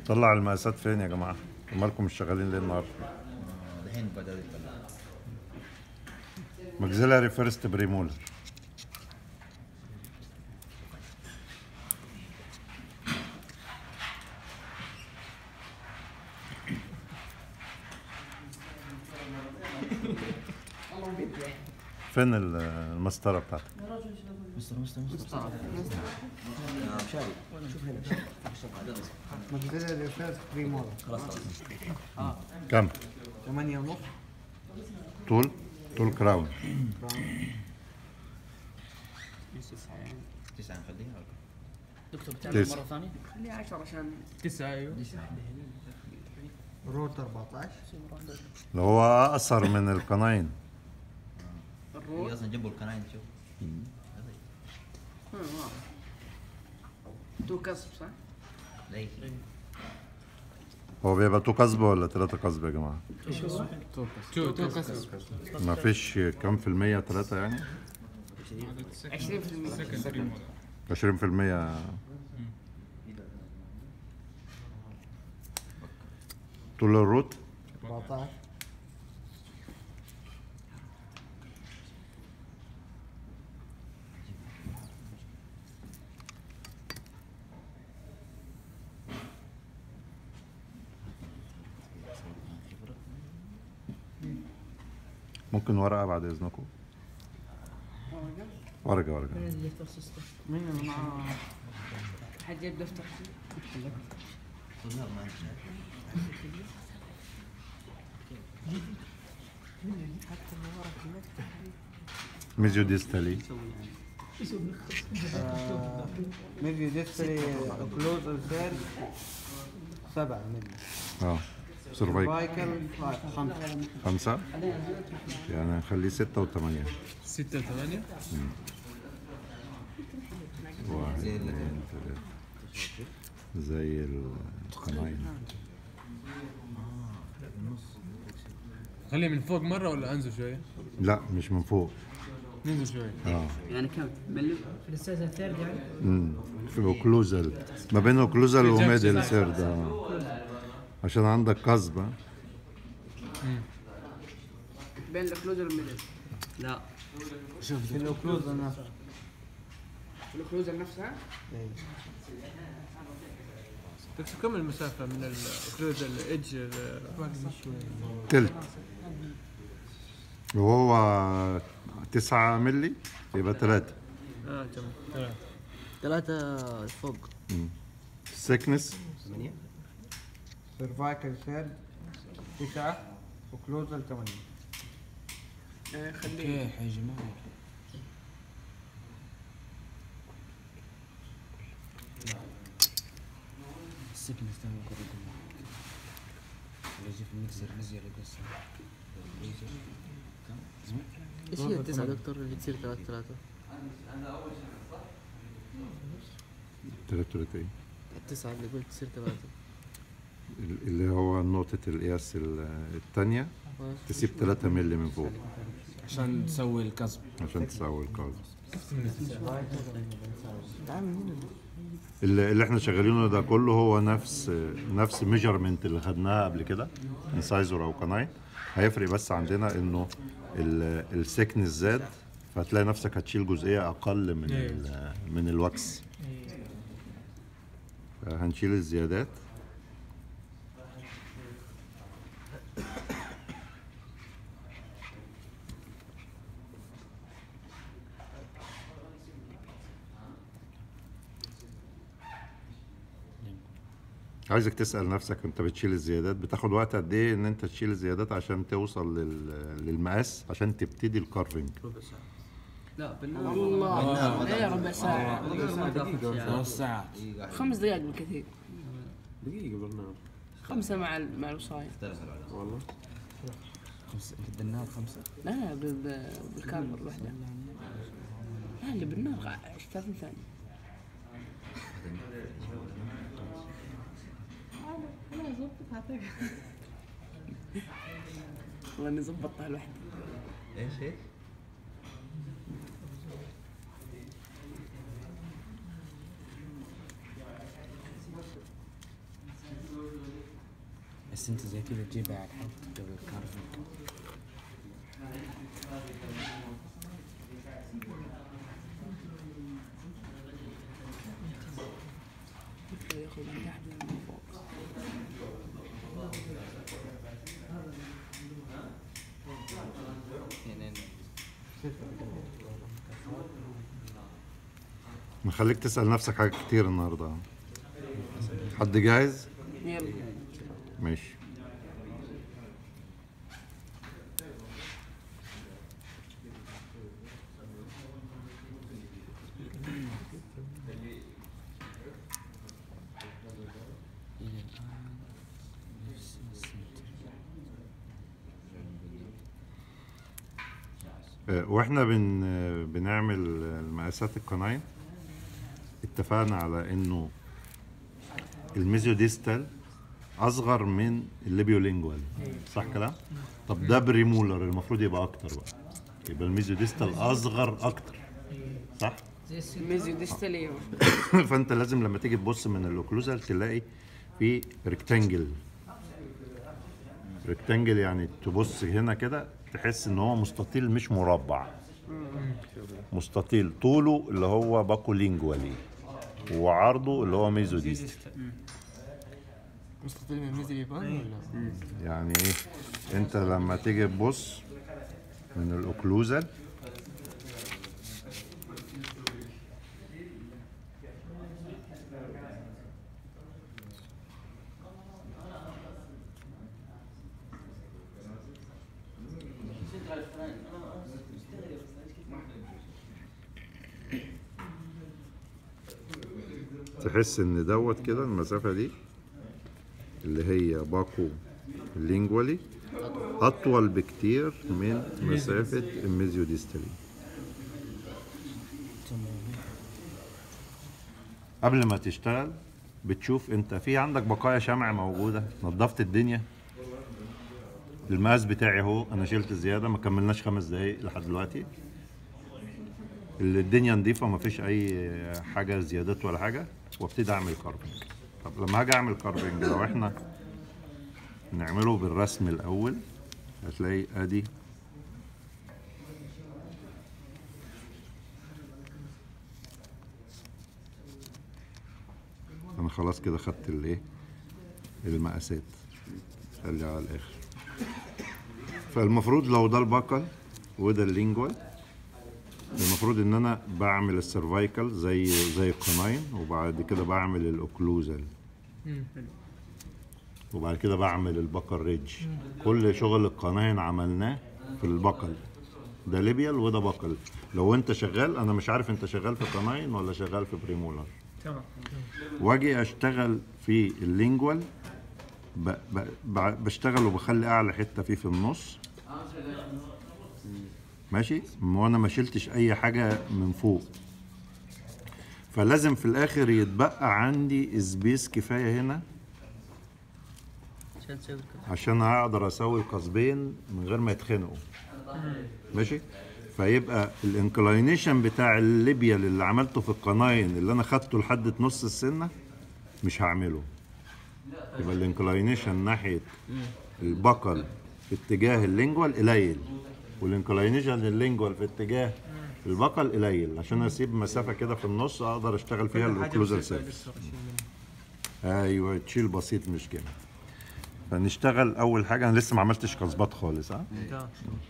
طلع المقاسات فين يا جماعه مالكم مش شغالين ليه النهارده الحين بدأوا يطلعوا ماكسيلاري فيرست بريمولر فين ال- المسطره بتاعتك مستر مستر مستر شادي شوف هنا ماكسيلاري فيرست بريمولر خلاص خلاص كم 8 ونص طول طول كراون تسعة نخليها ولا؟ دكتور بتعمل تسعة. مره ثانيه؟ خليها 10 عشان تسعه ايوه روت 14 اللي هو اقصر من القناين هي الروت اصلا جنبه القناين شوف مم، واضح. تو كسب صح؟ ليش هو بيبقى تو قصب ولا ثلاثة قصب يا جماعة؟ تو تو كسر ما فيش كم في المية ثلاثة يعني؟ 20% عشرين في المية طول الروت 14 ممكن ورقة بعد إذنكم ورقة ورقة مين اللي معاه حد جايب دفتر طلاب ما عندي ميزيو ديستالي ميديو ديسبلي كلوز الفير 7 ملي اه سيرفايك فايكل 5 خمسة يعني نخليه ستة وثمانية ستة ثمانية واحد زي ال- اثنين ثلاثة زي القناين خليه من فوق مرة ولا انزل شوية؟ لا مش من فوق ننزل شوية اه يعني كم؟ ملي؟ امم في اوكلوزال ما بين اوكلوزال وميدل سيرد آه. عشان عندك قصبة بين الكلوزر والميدل لا في الاوكلوز نفسه الكلوزر نفسها تكسب كم المسافة من الكلوز الايدج تلت وهو تسعة ملي يبقى ثلاثة اه تمام ثلاثة ثلاثة فوق سيكنس ثمانية سيرفايكل سيرد 9 وكلوزل 8 آه، خليه كيف يا جماعة السكن استنى كوريكم يجي في المكسر نزل يقص ايش هي التسعة دكتور اللي تصير ثلاثة ثلاثة؟ ثلاثة ثلاثة ايه التسعة اللي قلت تصير ثلاثة اللي هو نقطة القياس ال- الثانية تسيب 3 ملي من فوق عشان تسوي الكسب عشان تساوي القاعدة اللي اللي احنا شغالينه ده كله هو نفس نفس ميجرمنت اللي خدناها قبل كده انسايزور او قناين هيفرق بس عندنا انه السكنس زاد فهتلاقي نفسك هتشيل جزئيه اقل من ال- من الوكس هنشيل الزيادات عايزك تسأل نفسك انت بتشيل الزيادات بتاخد وقت قد ايه ان انت تشيل الزيادات عشان توصل لل... للمقاس عشان تبتدي الكارفنج لا بالنار الله ايه ربع ساعة ثلاث ساعات خمس دقائق بالكثير دقيقة بالنار خمسة مع ال- مع الوصاية والله خمسة في النار خمسة لا لا ب- ب- بالكاميرا الواحدة لا اللي بالنار 30 ثانية والله اني ظبطتها لوحدي ايش ايش؟ بس انت زي كذا تجيبها على الحد قبل الكارفنج ياخذ من تحت من فوق يعني نخليك تسأل نفسك حاجات كتير النهاردة حد جاهز؟ يلا ماشي الى الان نفس السنتر آه، واحنا بن آه، بنعمل المقاسات القناين اتفقنا على انه الميزيوديستال اصغر من الليبيولينجوال صح كلام؟ طب ده بريمولر المفروض يبقى اكتر بقى يبقى الميزيوديستال اصغر اكتر صح؟ ميزيو ديستاليو فانت لازم لما تيجي تبص من الاوكلوزال تلاقي في ريكتانجل ريكتانجل يعني تبص هنا كده تحس ان هو مستطيل مش مربع مستطيل طوله اللي هو باكو لينجوالي وعرضه اللي هو ميزوديست مستطيل من الميزي يبان ولا؟ يعني ايه انت لما تيجي تبص من الاوكلوزال تحس ان دوت كده المسافه دي اللي هي باكو لينجوالي اطول بكتير من مسافه الميزيوديستالي قبل ما تشتغل بتشوف انت في عندك بقايا شمع موجوده نظفت الدنيا المقاس بتاعي اهو انا شلت زياده ما كملناش خمس دقايق لحد دلوقتي اللي الدنيا نظيفه ما فيش اي حاجه زيادات ولا حاجه وابتدي اعمل كارفنج طب لما هاجي اعمل كارفنج لو احنا نعمله بالرسم الاول هتلاقي ادي انا خلاص كده خدت الايه المقاسات خلي على الاخر فالمفروض لو ده البقل وده اللينجوال المفروض ان انا بعمل السيرفايكال زي زي القناين وبعد كده بعمل الاوكلوزال وبعد كده بعمل البقر ريدج كل شغل القناين عملناه في البقل ده ليبيال وده بقل لو انت شغال انا مش عارف انت شغال في قناين ولا شغال في بريمولر تمام واجي اشتغل في اللينجوال ب... ب... ب... بشتغل وبخلي اعلى حته فيه في النص ماشي وانا ما شلتش اي حاجه من فوق فلازم في الاخر يتبقى عندي سبيس كفايه هنا عشان تسوي الكلام. عشان اقدر اسوي القصبين من غير ما يتخنقوا ماشي فيبقى الانكلاينيشن بتاع الليبيال اللي عملته في القناين اللي انا خدته لحد نص السنه مش هعمله يبقى الانكلاينيشن ناحيه البقل في اتجاه اللينجوال قليل والانكلاينيشن لللينجوال في اتجاه البقل قليل عشان اسيب مسافه كده في النص اقدر اشتغل فيها الاوكلوزال سيرفيس ايوه تشيل بسيط مش جامد فنشتغل اول حاجه انا لسه ما عملتش قصبات خالص ها تمام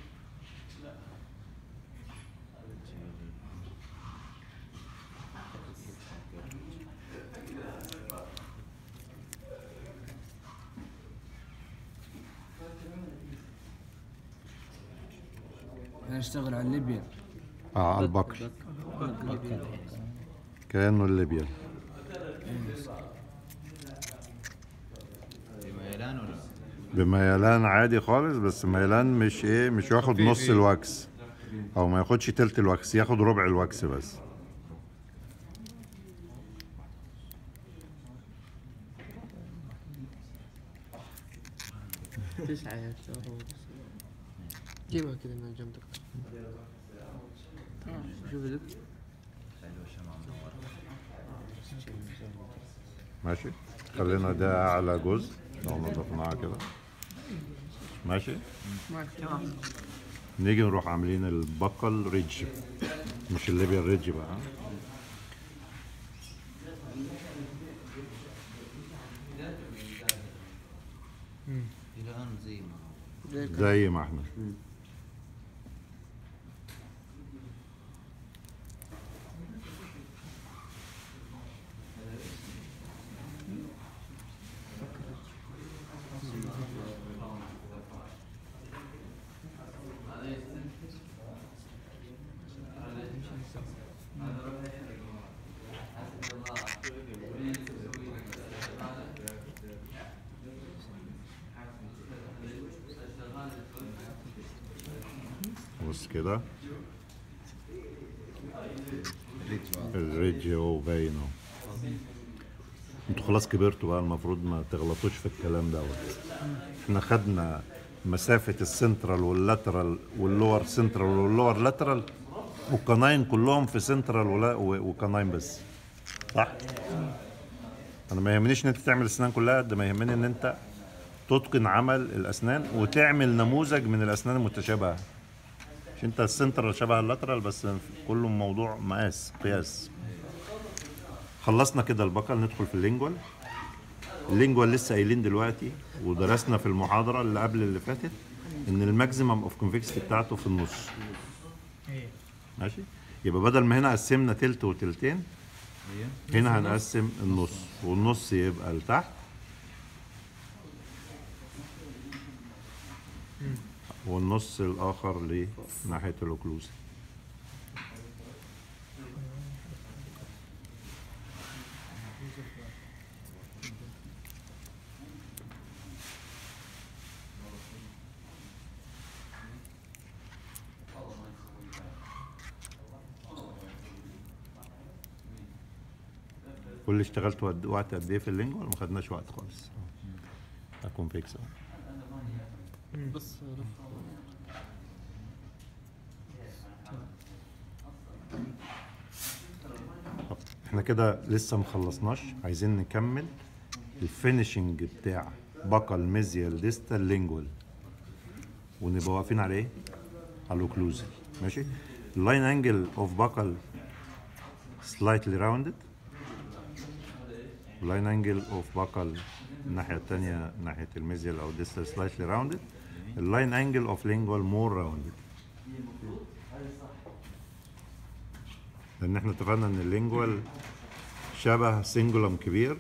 انا اشتغل على الليبيا اه على البقر كانه الليبيال بميلان ولا؟ بميلان عادي خالص بس ميلان مش ايه مش ياخد نص الواكس او ما ياخدش تلت الواكس ياخد ربع الواكس بس تسعة يا ترى. جيبها كده من جنب دكتور شوف يا دكتور ماشي خلينا ده اعلى جزء لو نضفناها كده ماشي تمام نيجي نروح عاملين البقل ريدج مش الليبيا ريدج بقى الان زي ما زي كده. زي ما احنا بص كده الريدج اهو باين اهو انتوا خلاص كبرتوا بقى المفروض ما تغلطوش في الكلام دوت احنا خدنا مسافة السنترال واللاترال واللور سنترال واللور لاترال والقناين كلهم في سنترال ولا و- وقناين بس صح؟ انا ما يهمنيش ان انت تعمل الاسنان كلها قد ما يهمني ان انت تتقن عمل الاسنان وتعمل نموذج من الاسنان المتشابهه مش انت السنترال شبه اللاترال بس كله موضوع مقاس قياس خلصنا كده البقل ندخل في اللينجوال اللينجوال لسه قايلين دلوقتي ودرسنا في المحاضره اللي قبل اللي فاتت ان الماكسيمم اوف كونفكستي بتاعته في النص ماشي يبقى بدل ما هنا قسمنا تلت وتلتين هنا هنقسم النص والنص يبقى لتحت والنص الاخر لناحيه الاوكلوز كل اللي اشتغلت وقت- وقت قد ايه في اللينجوال ما خدناش وقت خالص هكون فيكس اهو بس طب احنا كده لسه مخلصناش عايزين نكمل الفينشنج بتاع بقى الميزيال ديستال لينجوال ونبقى واقفين على ايه؟ على الاوكلوزال ماشي اللاين انجل اوف بقل slightly rounded اللاين انجل اوف بقل الناحيه الثانيه ناحيه الميزيال او ديستال slightly rounded اللاين انجل اوف lingual more rounded لان احنا اتفقنا ان اللينجوال شبه سنجولم كبير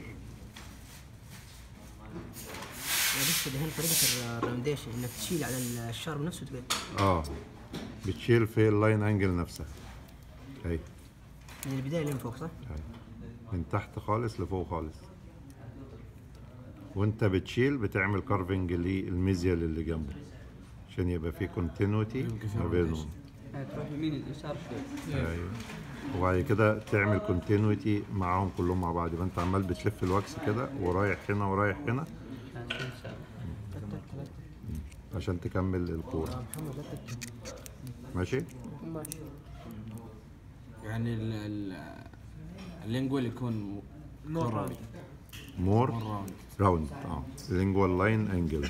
لسه دهان طريقة الراونديشن انك تشيل على الشارب نفسه وتقعد اه بتشيل في اللاين انجل نفسها اهي من البداية لين فوق صح؟ اهي من تحت خالص لفوق خالص وانت بتشيل بتعمل كارفنج للميزيال اللي جنبه عشان يبقى في كونتينيوتي ما بينهم تروح يمين اليسار شوي ايوه وبعد كده تعمل كونتينيوتي معاهم كلهم مع بعض يبقى انت عمال بتلف الواكس كده ورايح هنا ورايح هنا عشان تكمل الكورة ماشي يعني ال ال اللينجوال يكون نور راوند مور راوند راوند اه لينجوال لاين انجلز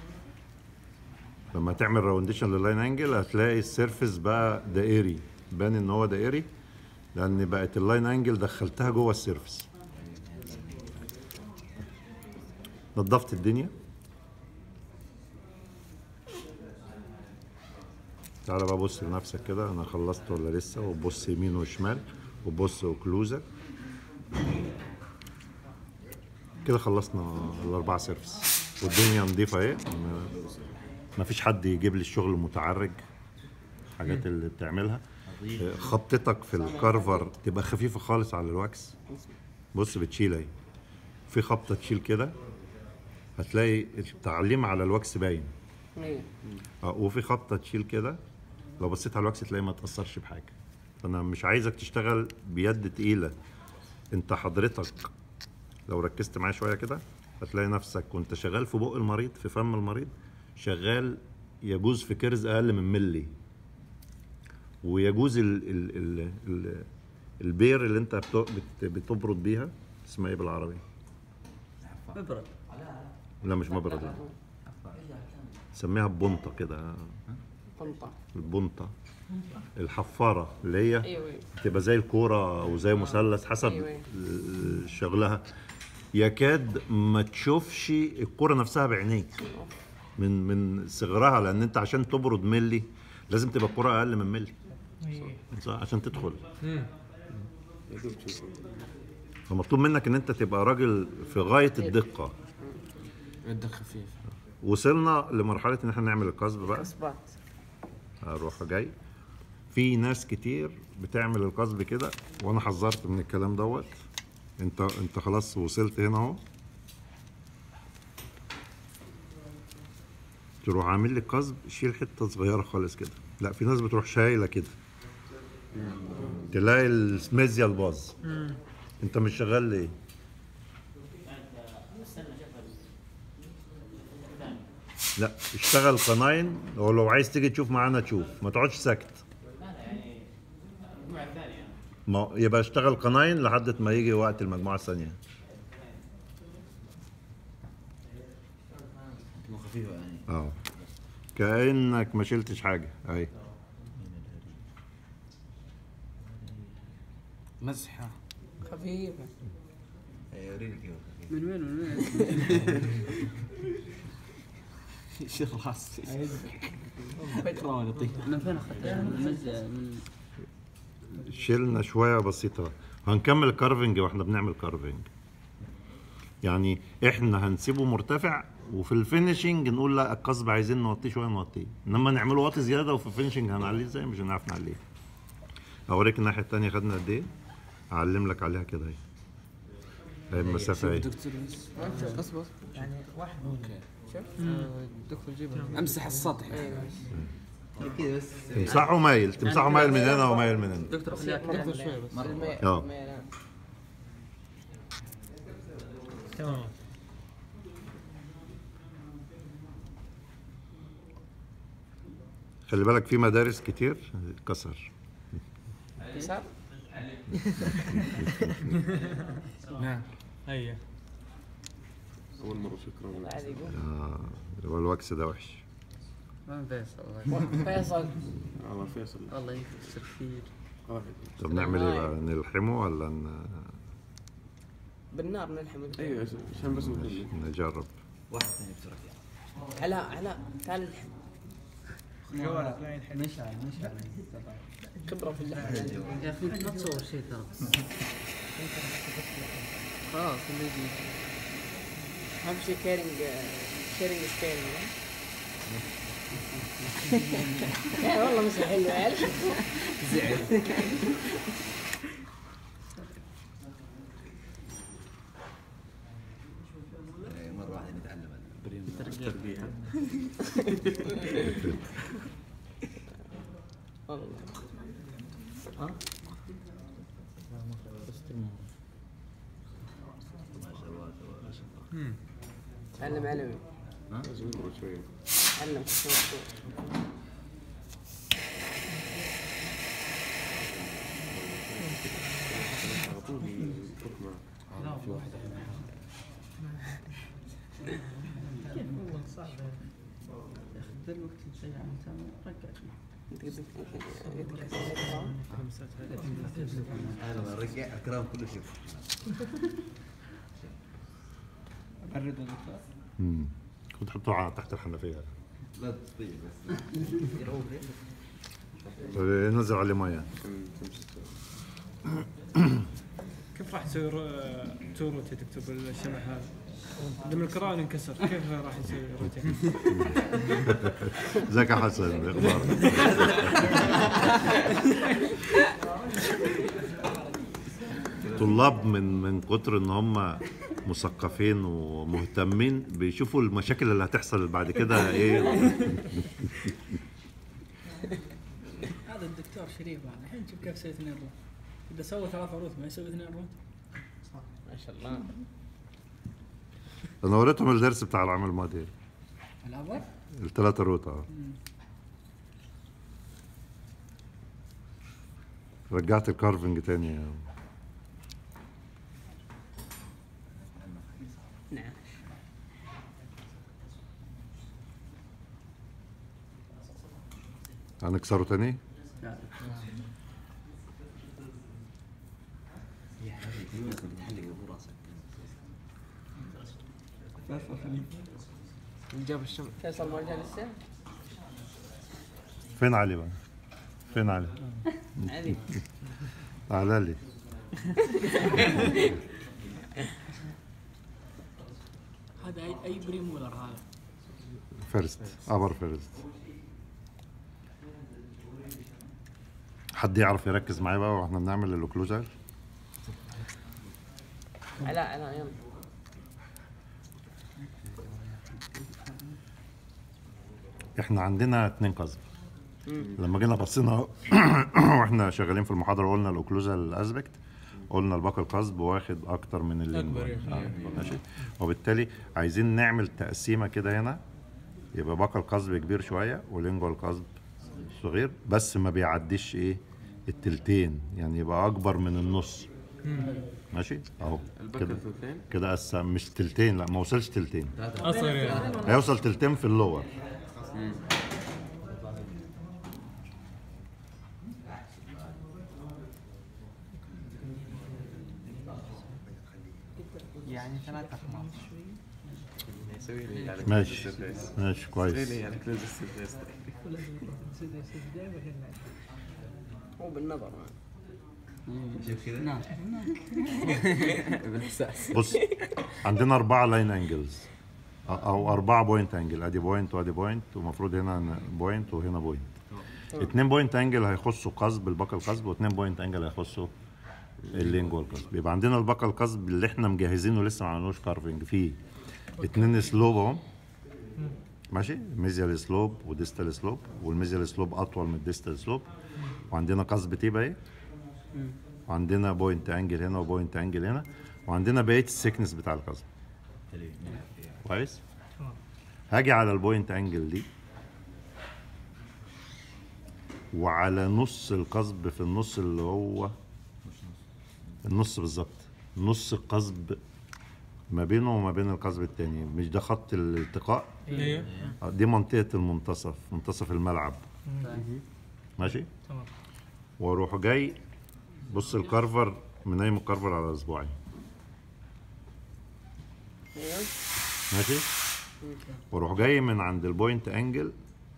لما تعمل راونديشن لللاين انجل هتلاقي السيرفيس بقى دائري بان ان هو دائري لان بقت اللاين انجل دخلتها جوه السيرفيس نظفت الدنيا تعالى بقى بص لنفسك كده انا خلصت ولا لسه وبص يمين وشمال وبص اوكلوزك كده خلصنا الاربع سيرفيس والدنيا نظيفه اهي ما فيش حد يجيب لي الشغل متعرج الحاجات اللي بتعملها آه، خبطتك في الكارفر تبقى خفيفه خالص على الواكس بص بتشيل اهي في خبطه تشيل كده هتلاقي التعليم على الواكس باين ايه اه وفي خبطه تشيل كده لو بصيت على الواكس تلاقي ما تاثرش بحاجه انا مش عايزك تشتغل بيد تقيله انت حضرتك لو ركزت معايا شويه كده هتلاقي نفسك وانت شغال في بق المريض في فم المريض شغال يجوز في كيرز اقل من ملي ويجوز ال ال ال ال البير اللي انت بت- بت- بتبرد بيها اسمها ايه بالعربي ابرد لا مش مبرد سميها ببنطة كده طنطا البنطة الحفارة اللي هي ايوه ايوه تبقى زي الكورة أو زي مثلث حسب أيوة، أيوة. ال- شغلها يكاد ما تشوفش الكورة نفسها بعينيك من من صغرها لأن أنت عشان تبرد ملي لازم تبقى الكورة أقل من ملي صح عشان تدخل فمطلوب منك ان انت تبقى راجل في غايه الدقه يدك خفيف وصلنا لمرحله ان احنا نعمل القصب بقى اثبات اروح جاي في ناس كتير بتعمل القصب كده وانا حذرت من الكلام دوت انت انت خلاص وصلت هنا اهو تروح عامل لي القصب شيل حته صغيره خالص كده لا في ناس بتروح شايله كده تلاقي السميزيا الباظ انت مش شغال ليه لا اشتغل قناين ولو عايز تيجي تشوف معانا تشوف ما تقعدش ساكت ما يبقى اشتغل قناين لحد ما يجي وقت المجموعه الثانيه تبقى خفيفة يعني اه كانك ما شلتش حاجه اهي مزحة خفيفه وريني كيف خفيف من وين من وين؟ شيل راسي من فين اخذتها؟ من المزة من شلنا شويه بسيطه هنكمل كارفنج واحنا بنعمل كارفنج يعني احنا هنسيبه مرتفع وفي الفينشنج نقول لا القصب عايزين نوطيه شويه نوطيه انما نعمله واطي زياده وفي الفينشنج هنعليه ازاي مش هنعرف نعليه اوريك الناحيه التانيه خدنا قد ايه اعلم لك عليها كده اهي اهي المسافه اهي دكتور بس بس بس اوكي دكتور جيبها امسح السطح تمسحه مايل تمسحه مايل من هنا ومايل من هنا دكتور خليها دكتور شوي بس الماء اه. الماء لا. تمام خلي بالك في مدارس كتير كسر كسر نعم هيا عادي يقول آه هو الوكس ده وحش ما فيصل الله فيصل الله يكسر خير طب نعمل ايه بقى نلحمه ولا ن- بالنار نلحم ايوه عشان بس نخلي نجرب واحد ثاني بسرعة علاء علاء تعال نلحم مشعل مشعل خبره في اللحم يا اخي انت ما تصور شيء ترى خلاص اللي يجي اهم شيء كيرنج كيرنج سكيرنج يا والله مش حلو يا عيال مرة واحدة نتعلم والله علم علمي لازم نبرد شويه علم على طول يفك معه في واحدة ذا الوقت تسيع انت رجع انا رجع الكلام كله شوف ابرد يا دكتور مم. كنت حطه على تحت الحنفيه لا تطيب بس يروح طيب، نزل عليه ميه عشان تمسك كيف راح تسوي رو- تو روت يا دكتور بالشمع هذا؟ لما الكران انكسر كيف راح يسوي روتين؟ ازيك يا حسن اخبارك طلاب من من كتر ان هم مثقفين ومهتمين بيشوفوا المشاكل اللي هتحصل بعد كده ايه هذا الدكتور شريف هذا الحين شوف كيف سوى اثنين روت اذا سوى ثلاثة روت ما يسوي اثنين روت ما شاء الله انا وريتهم الدرس بتاع العام الماضي الاول الثلاثة روت اه رجعت الكارفنج تاني نعم هنكسره تاني جاب الشمع فيصل ما جاء لسه فين علي بقى فين علي علي تعالى لي هذا اي اي بريمولر هذا فيرست ابر فيرست حد يعرف يركز معايا بقى واحنا بنعمل الاوكلوجر علاء علاء يلا احنا عندنا اتنين قصب لما جينا بصينا واحنا شغالين في المحاضره قلنا الاوكلوجال اسبكت قلنا الباقي القصب واخد اكتر من اللينجوال آه، ماشي وبالتالي عايزين نعمل تقسيمه كده هنا يبقى باقي القصب كبير شويه ولينجوال قصب صغير بس ما بيعديش ايه التلتين يعني يبقى اكبر من النص ماشي اهو البكر كده ثلثين كده قسم مش تلتين لا ما وصلش تلتين اصغر يعني هيوصل تلتين في اللور يعني ثلاث أقمار يسوي لي على ماشي. كلوز السيرفيس ماشي يسوي كويس لي على كلوز السيرفيس هو بالنظر نعم بالاحساس بص عندنا أربعة لاين انجلز أو أربعة بوينت انجل أدي بوينت وأدي بوينت ومفروض هنا بوينت وهنا بوينت اتنين بوينت انجل هيخصوا قصب الباقي القصب واتنين بوينت انجل هيخصوا اللينجوال قصب يبقى عندنا الباقي القصب اللي احنا مجهزينه لسه ما عملناش كارفنج فيه اتنين سلوب اهو ماشي ميزيال سلوب وديستال سلوب والميزيال سلوب اطول من الديستال سلوب وعندنا قصب تيبه اهي وعندنا بوينت انجل هنا وبوينت انجل هنا وعندنا بقيه السكنس بتاع القصب كويس هاجي على البوينت انجل دي وعلى نص القصب في النص اللي هو النص بالظبط نص القصب ما بينه وما بين القصب التاني مش ده خط الالتقاء ايوه آه، دي منطقة المنتصف منتصف الملعب ماشي تمام واروح جاي بص الكارفر منيم الكارفر على اصبعي ايوه ماشي واروح جاي من عند البوينت انجل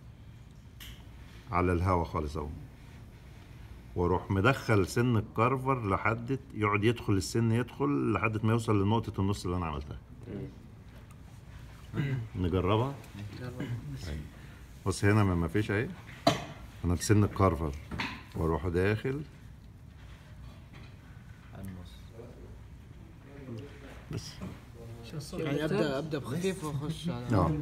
على الهوا خالص اهو واروح مدخل سن الكارفر لحد يقعد يدخل السن يدخل لحد ما يوصل لنقطة النص اللي انا عملتها نجربها أيوة. بص هنا ما فيش اهي انا بسن الكارفر واروح داخل بس يعني ابدا ابدا بخفيف واخش على اه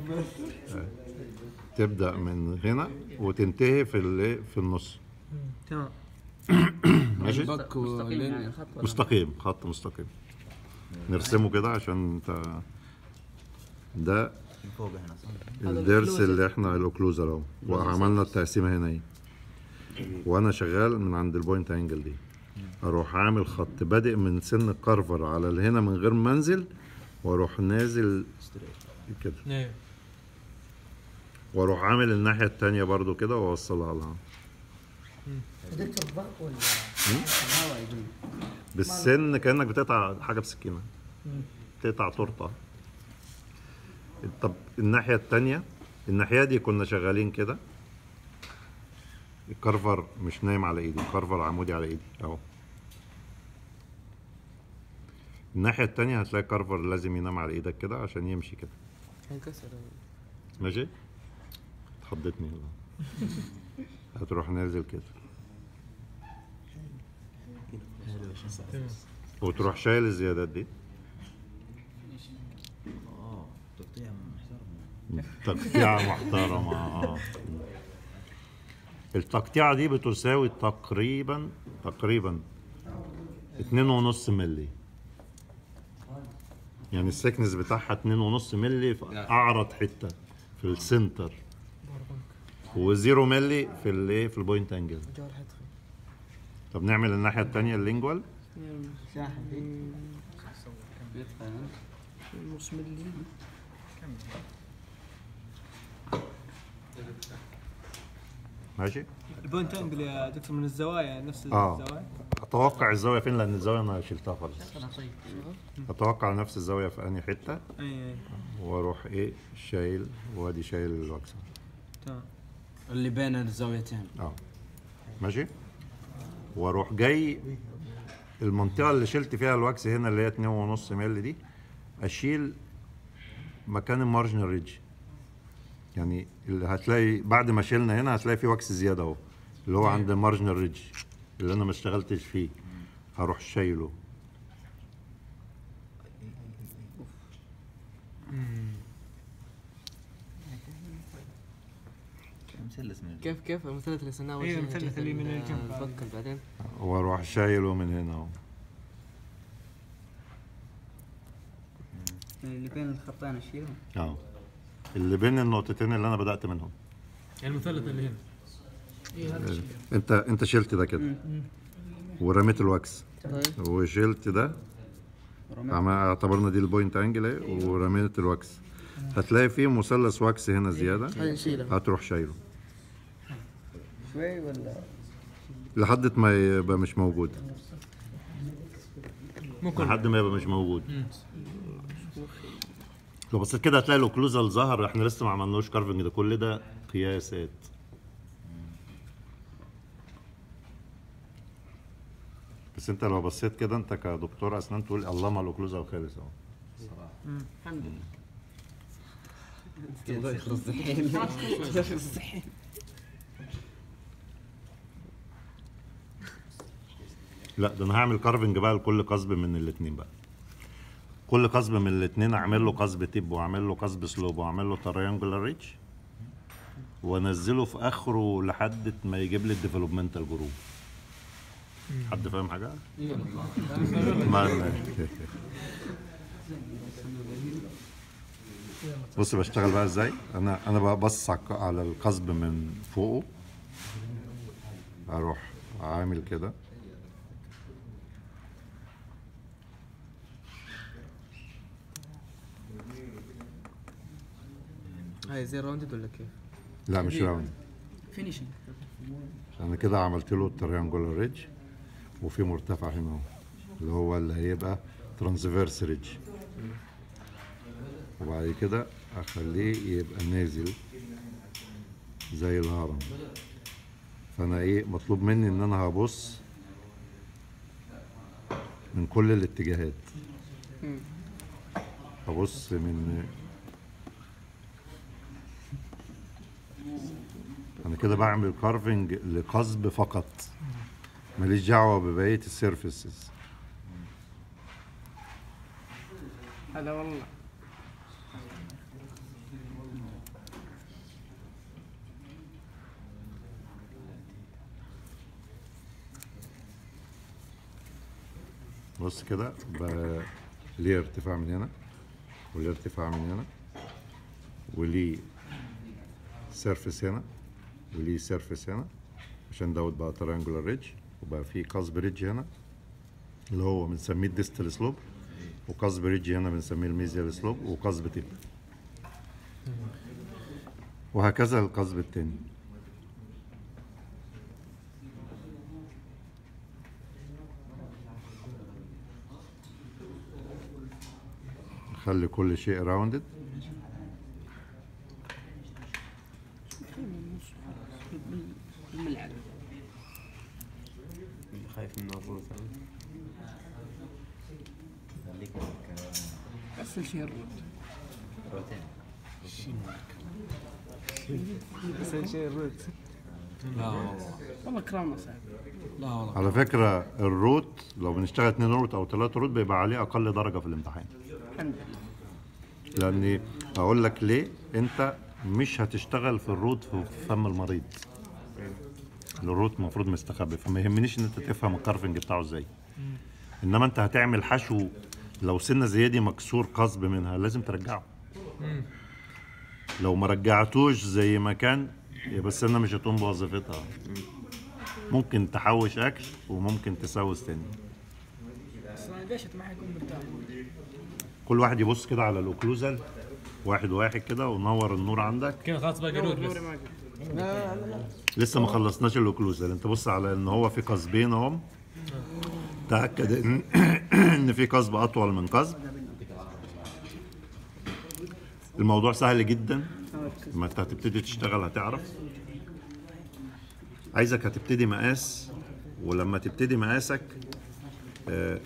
تبدا من هنا وتنتهي في ال- في النص تمام ماشي البك مستقيم واللين يعني الخط ولا- مستقيم خط مستقيم نرسمه كده عشان انت ده فوق هنا صح؟ الضرس اللي احنا الاوكلوزر اهو وعملنا التقسيمه هنا اهي وانا شغال من عند البوينت انجل دي اروح عامل خط بادئ من سن الكارفر على اللي هنا من غير ما انزل واروح نازل كده ايوه واروح عامل الناحيه التانية برضو كده واوصلها لها دكتور ضغط ولا هواء يقول بالسن كانك بتقطع حاجه بسكينه بتقطع تورته طب الناحيه التانية الناحيه دي كنا شغالين كده الكارفر مش نايم على ايدي الكارفر عمودي على ايدي اهو الناحيه التانية هتلاقي الكارفر لازم ينام على ايدك كده عشان يمشي كده هينكسر ماشي اتخضتني والله. هتروح نازل كده تمام وتروح شايل الزيادات دي اه تقطيع محترم تقطيعة محترمة اه التقطيعة دي بتساوي تقريبا تقريبا اتنين ونص ملي يعني السكنس بتاعها اتنين ونص ملي في أعرض حتة في السنتر وزيرو ملي في الايه في البوينت انجل طب نعمل الناحية التانية اللينجوال ساحب نص ملي ماشي البوينت انجل يا دكتور من الزوايا نفس آه. الزوايا اتوقع الزاويه فين لان الزاويه انا شلتها خالص اتوقع نفس الزاويه في انهي حته اي اي واروح ايه شايل وادي شايل الوكسه تمام اللي بين الزاويتين اه ماشي واروح جاي المنطقه اللي شلت فيها الواكس هنا اللي هي 2.5 مللي دي اشيل مكان المارجنال ريدج يعني اللي هتلاقي بعد ما شلنا هنا هتلاقي في واكس زياده اهو اللي هو عند المارجنال ريدج اللي انا ما اشتغلتش فيه هروح شايله مثلث من كيف كيف المثلث اللي سناه إيه، المثلث اللي من الجنب هذا. نفكر بعدين واروح شايله من هنا اهو يعني اللي بين الخطين اشيلهم اه اللي بين النقطتين اللي انا بدات منهم يعني المثلث اللي هنا انت انت شلت ده كده ورميت الواكس وشلت ده عم- اعتبرنا دي البوينت انجل اهي ورميت الواكس هتلاقي فيه مثلث واكس هنا زياده هذا نشيله هتروح شايله شوي ولا لحد ما يبقى مش موجود ممكن لحد ما يبقى مش موجود لو بصيت كده هتلاقي الاوكلوزال ظهر احنا لسه ما عملناش كارفنج ده كل ده قياسات بس انت لو بصيت كده انت كدكتور اسنان تقول الله ما الاوكلوزال خالص اهو الحمد لله لا ده انا هعمل كارفنج بقى لكل قصب من الاثنين بقى كل قصب من الاثنين اعمل له قصب تيب واعمل له قصب سلوب واعمل له تريانجولار ريتش وانزله في اخره لحد ما يجيب لي الديفلوبمنتال جروب حد فاهم حاجه؟ ما بص بشتغل بقى ازاي انا انا ببص على الق- على القصب من فوقه اروح عامل كده هاي زي راوندد ولا كيف؟ لا مش راوند فينيشنج انا كده عملت له التريانجولار ريدج وفي مرتفع هنا اهو اللي هو اللي هيبقى ترانسفيرس ريدج وبعد كده اخليه يبقى نازل زي الهرم فانا ايه مطلوب مني ان انا هبص من كل الاتجاهات هبص من انا كده بعمل كارفنج لقصب فقط ماليش دعوه ببقيه السيرفيسز هذا والله بص كده ب- ليه ارتفاع من هنا وليه ارتفاع من هنا وليه سيرفيس هنا وليه سيرفيس هنا عشان دوت بقى تريانجولار ريدج وبقى فيه قصب ريدج هنا اللي هو بنسميه الديستال سلوب وقصب ريدج هنا بنسميه الميزيال سلوب وقصب تيب وهكذا القصب التاني خلي كل شيء راوندد بالملعقة خايف من الروث خليك اسهل شيء الرد روتين اسهل شيء الروت لا والله والله كرامة صعب لا والله على فكرة الروت لو بنشتغل اتنين روت أو تلاتة روت بيبقى عليه أقل درجة في الامتحان الحمد لله لأني هقول لك ليه أنت مش هتشتغل في الروت في فم المريض الروت المفروض مستخبي فما يهمنيش ان انت تفهم الكارفنج بتاعه ازاي انما انت هتعمل حشو لو سنه زيادي مكسور قصب منها لازم ترجعه لو ما رجعتوش زي ما كان يبقى السنه مش هتقوم بوظيفتها ممكن تحوش اكل وممكن تسوس تاني بس انا قشت ما حيكون مرتاح كل واحد يبص كده على الاوكلوزال واحد واحد كده ونور النور عندك كذا خلاص باقي رود بس لا لا لا لسه ما خلصناش الاوكلوزال انت بص على ان هو في قصبين اهم تاكد ان ان في قصب اطول من قصب الموضوع سهل جدا لما انت هتبتدي تشتغل هتعرف عايزك هتبتدي مقاس ولما تبتدي مقاسك آه،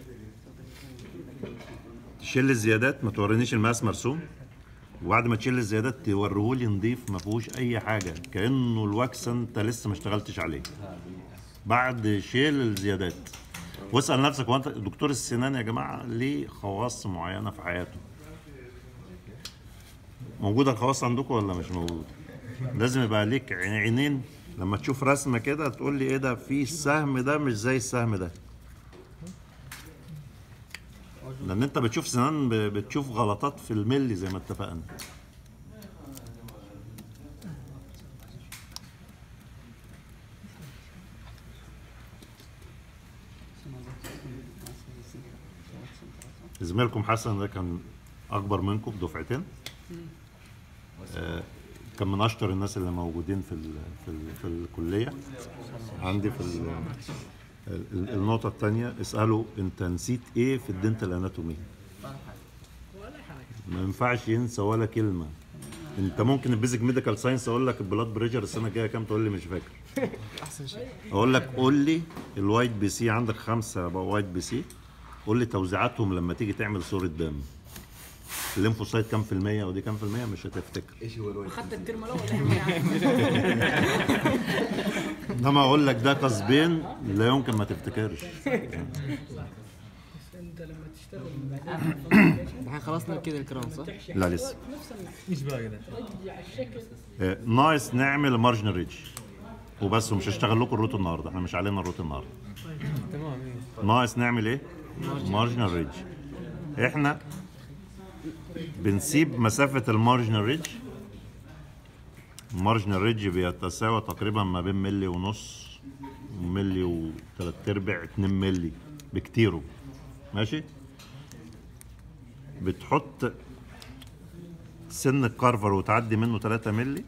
تشيل الزيادات ما تورينيش المقاس مرسوم وبعد ما تشيل الزيادات توريهولي نضيف ما فيهوش اي حاجه كانه الواكس انت لسه ما اشتغلتش عليه بعد شيل الزيادات واسال نفسك هو انت دكتور السنان يا جماعه ليه خواص معينه في حياته موجوده الخواص عندكم ولا مش موجوده لازم يبقى ليك عينين لما تشوف رسمه كده تقول لي ايه ده في السهم ده مش زي السهم ده لان انت بتشوف سنان ب- بتشوف غلطات في الملي زي ما اتفقنا زميلكم حسن ده كان اكبر منكم بدفعتين آه، كان من اشطر الناس اللي موجودين في ال في ال في الكليه عندي في ال ال- النقطه الثانيه اساله انت نسيت ايه في الدنتال اناتومي ما ينفعش ينسى ولا كلمه انت ممكن البيزك ميديكال ساينس اقول لك البلاد بريشر السنه الجايه كام تقول لي مش فاكر احسن شيء اقول لك قول لي الوايت بي سي عندك خمسه بقى وايت بي سي قول لي توزيعاتهم لما تيجي تعمل صوره دم الليمفوسايت كام في المية ودي كام في المية مش هتفتكر ايش هو الوجه؟ اخذت الترم الاول انما اقول لك ده قصبين لا يمكن ما تفتكرش انت لما تشتغل الحين خلصنا كذا الكرام صح؟ لا لسه ايش باقي ذا؟ ترجع الشكل آه، ناقص نعمل مارجنال ريدج وبس ومش هشتغل لكم الروت النهارده احنا مش علينا الروت النهارده تمام ايه ناقص نعمل ايه؟ مارجنال ريدج احنا بنسيب مسافة المارجنال ريدج المارجنال ريدج بيتساوى تقريبا ما بين ملي ونص وملي وتلات ارباع اتنين ملي بكتيره ماشي بتحط سن الكارفر وتعدي منه 3 ملي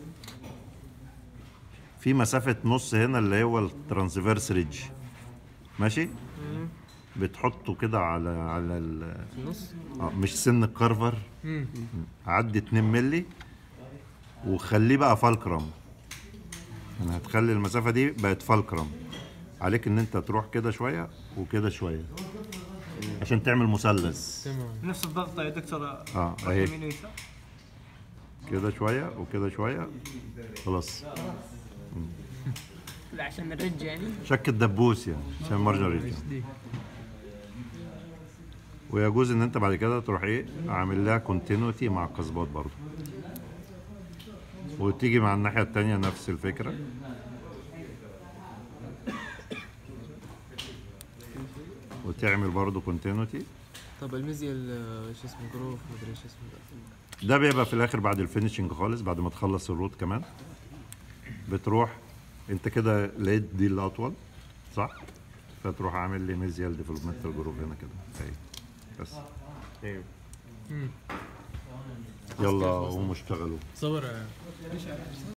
في مسافة نص هنا اللي هو الترانسفيرس ريدج ماشي بتحطه كده على على ال النص آه، مش سن الكارفر عدي 2 ملي وخليه بقى فالكرم يعني هتخلي المسافة دي بقت فالكرم عليك ان انت تروح كده شوية وكده شوية عشان تعمل مثلث تمام نفس الضغطه يا دكتور اه اهي يمين ويسار كده شوية وكده شوية خلاص لا عشان الرج يعني شك الدبوس يعني عشان مارجن ريدج ويجوز ان انت بعد كده تروح ايه عامل لها كونتينيوتي مع القصبات برضو وتيجي مع الناحية التانية نفس الفكرة وتعمل برضو كونتينيوتي طب الميزيال آه، شو اسمه جروف مدري ايش اسمه ده. ده بيبقى في الاخر بعد الفينشنج خالص بعد ما تخلص الروت كمان بتروح انت كده لقيت دي الاطول صح فتروح عامل لي ميزيال ديفلوبمنتال جروب هنا كده اهي بس يلا قوموا اشتغلوا صور